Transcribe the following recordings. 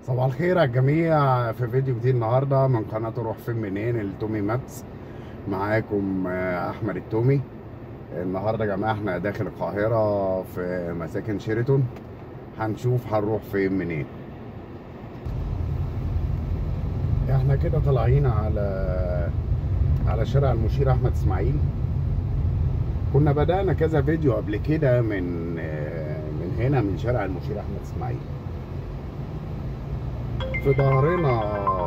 صباح الخير على الجميع في فيديو جديد النهارده من قناه روح فين منين التومي مابس معاكم آه، احمد التومي النهارده يا جماعه احنا داخل القاهره في مساكن شيراتون هنشوف هنروح فين منين احنا كده طالعين على على شارع المشير احمد اسماعيل كنا بدأنا كذا فيديو قبل كده من آه، من هنا من شارع المشير احمد اسماعيل في ظهرنا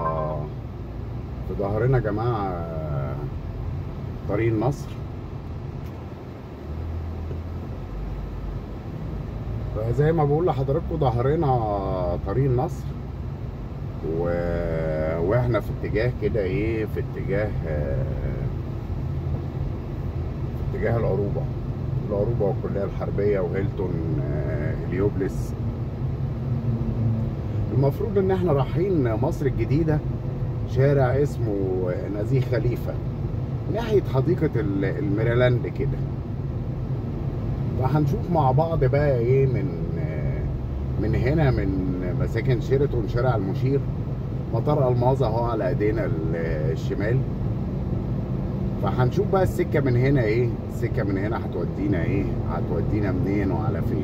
في ظهرنا يا جماعة طريق النصر فزي ما بقول لحضراتكم ظهرنا طريق النصر و... واحنا في اتجاه كده ايه في اتجاه في اتجاه العروبة العروبة والكلية الحربية وهيلتون آه، هليوبلس المفروض ان احنا رايحين مصر الجديدة شارع اسمه نزيه خليفة ناحية حديقة ال- الميريلاند كده فهنشوف مع بعض بقى ايه من من هنا من مساكن شيراتون شارع المشير مطار الماظة اهو على ايدينا ال- الشمال فهنشوف بقى السكة من هنا ايه السكة من هنا هتودينا ايه هتودينا منين وعلى فين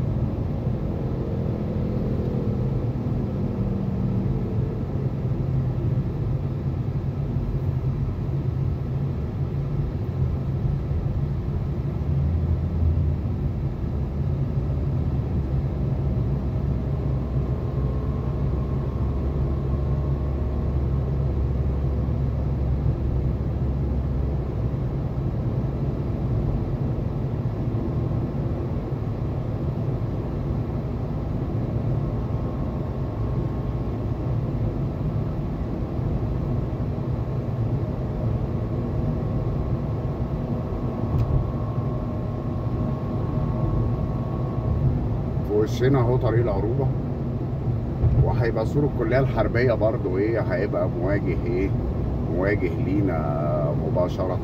في وشنا اهو طريق العروبة وهيبقى سور الكلية الحربية برضو ايه هيبقى مواجه ايه مواجه لينا مباشرة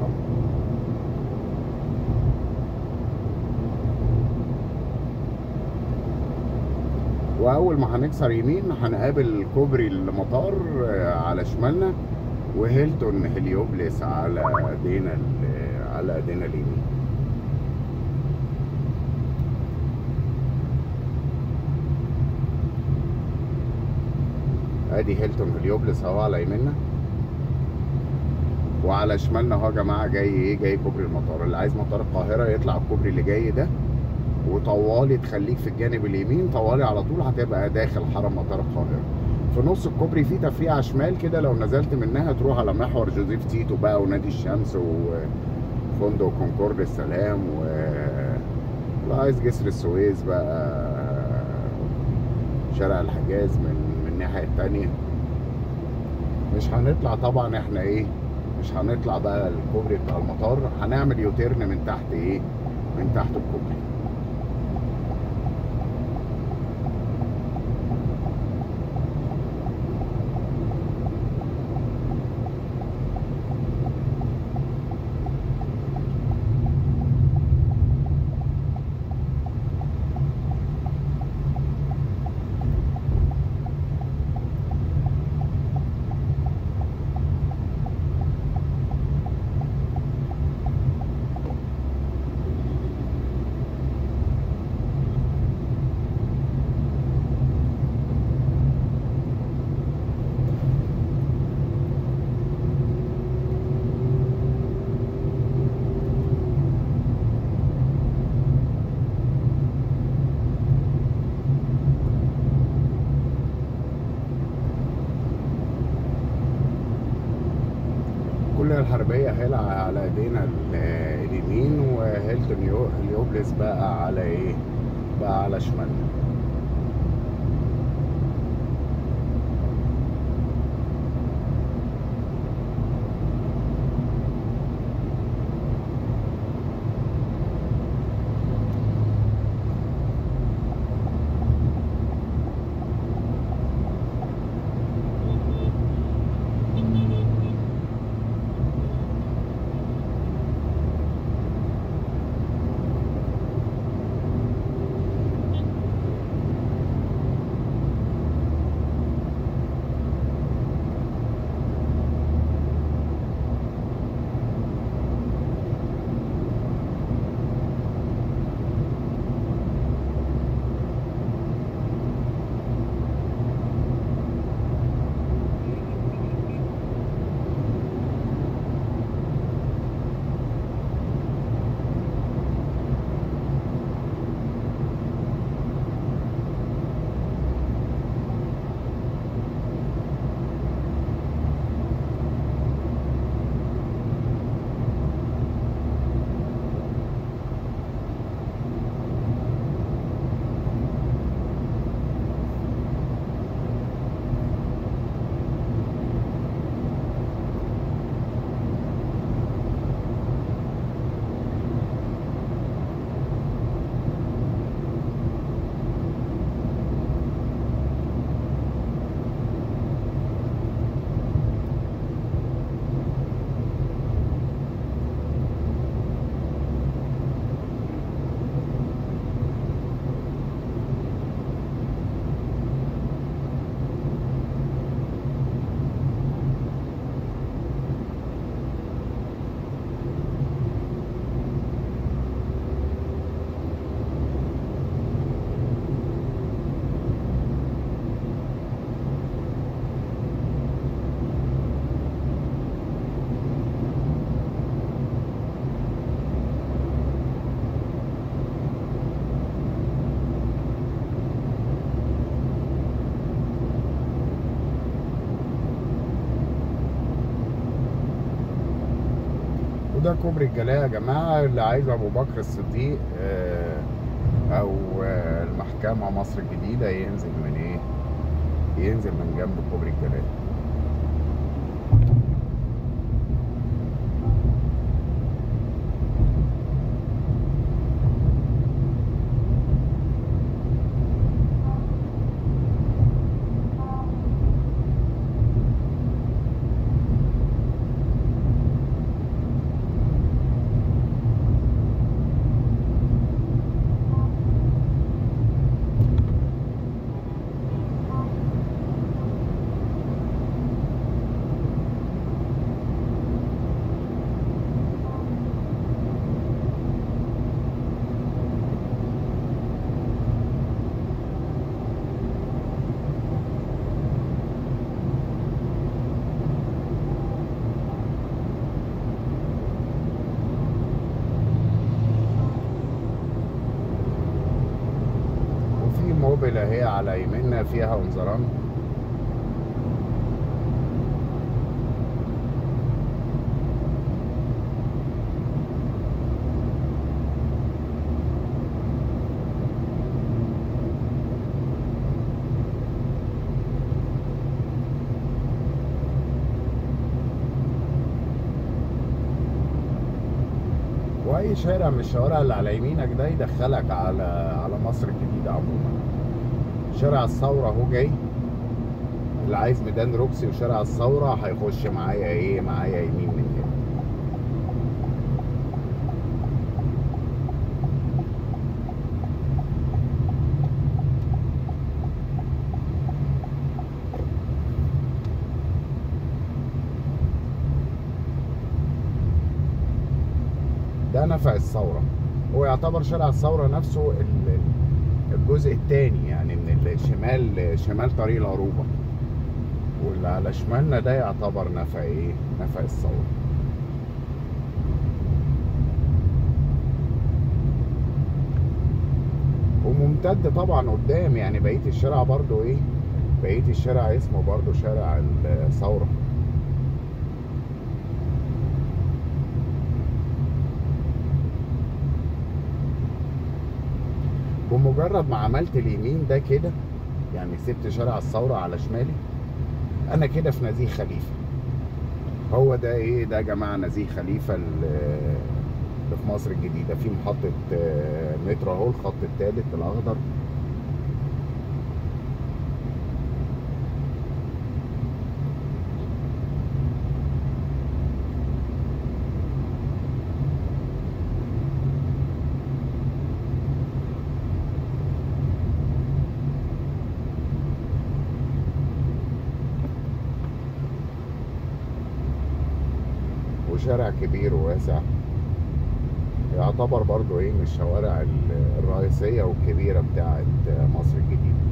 واول ما هنكسر يمين هنقابل كوبري المطار آه، على شمالنا وهيلتون هليوبلس على ايدينا ال- على ايدينا اليمين ادي هيلتون هليوبلس اهو على يميننا وعلى شمالنا اهو يا جماعه جاي ايه جاي كوبري المطار اللي عايز مطار القاهره يطلع الكوبري اللي جاي ده وطوالي تخليك في الجانب اليمين طوالي على طول هتبقى داخل حرم مطار القاهره في نص الكوبري في تفريعه شمال كده لو نزلت منها تروح على محور جوزيف تيتو بقى ونادي الشمس وفندق كونكورد السلام و لو عايز جسر السويس بقى شارع الحجاز من من الناحيه التانيه مش هنطلع طبعا احنا ايه مش هنطلع بقى الكوبري بتاع المطار هنعمل يوتيرن من تحت ايه من تحت الكوبري الكلية الحربية هيلا على ايدينا ال- اليمين وهيلتون يو- هليوبلس بقى على ايه بقى على شمالنا وده كوبري الجلاء يا جماعة اللي عايز أبو بكر الصديق آه، أو آه، المحكمة مصر الجديدة ينزل من إيه؟ ينزل من جنب كوبري الجلاء وفي موبل اهي على يميننا فيها ونزران واي شارع من الشوارع اللي على يمينك ده يدخلك على على مصر الجديدة عموما شارع الثورة اهو جاي اللي عايز ميدان روكسي وشارع الثورة هيخش معايا ايه معايا يمين من هنا ده نفق الثورة هو يعتبر شارع الثورة نفسه ال- الجزء الثاني يعني من الشمال شمال طريق العروبة واللي على شمالنا ده يعتبر نفق ايه نفق الثورة وممتد طبعا قدام يعني بقية الشارع برضو ايه بقية الشارع اسمه برضو شارع الثورة بمجرد ما عملت اليمين ده كده يعني سبت شارع الثورة على شمالي انا كده في نزيه خليفة هو ده ايه ده يا جماعة نزيه خليفة ال- اللي في مصر الجديدة في محطة آه، مترو اهو الخط الثالث الاخضر وشارع كبير وواسع يعتبر برضو ايه من الشوارع ال- الرئيسية والكبيرة بتاعت مصر الجديدة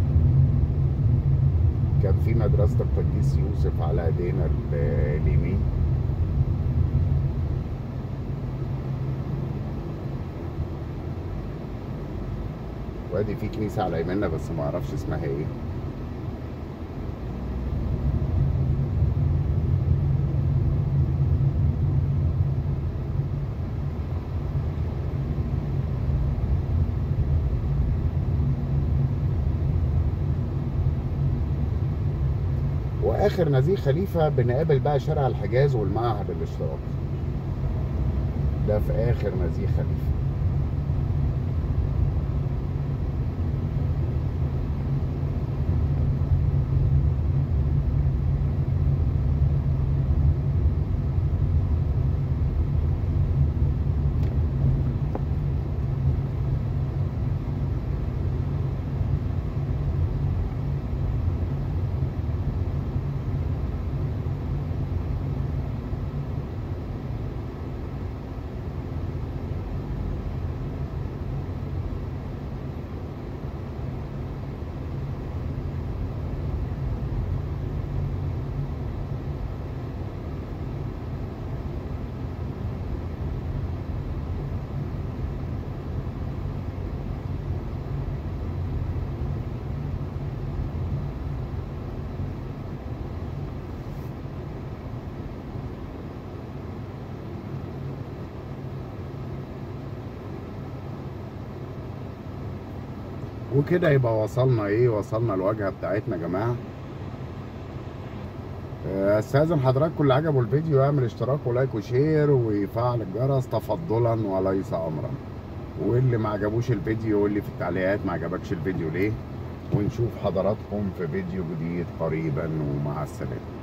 كان في مدرسة القديس يوسف على ايدينا ال- اليمين وادي في كنيسة على يميننا بس ما اعرفش اسمها ايه واخر نزيه خليفه بنقابل بقى شارع الحجاز والمعهد الاشتراكي ده في اخر نزيه خليفه وكده يبقى وصلنا ايه وصلنا الواجهه بتاعتنا يا جماعه آه، استاذن حضراتكم اللي عجبه الفيديو يعمل اشتراك ولايك وشير ويفعل الجرس تفضلا وليس امرا واللي ما عجبوش الفيديو يقول لي في التعليقات ما عجبكش الفيديو ليه ونشوف حضراتكم في فيديو جديد قريبا ومع السلامه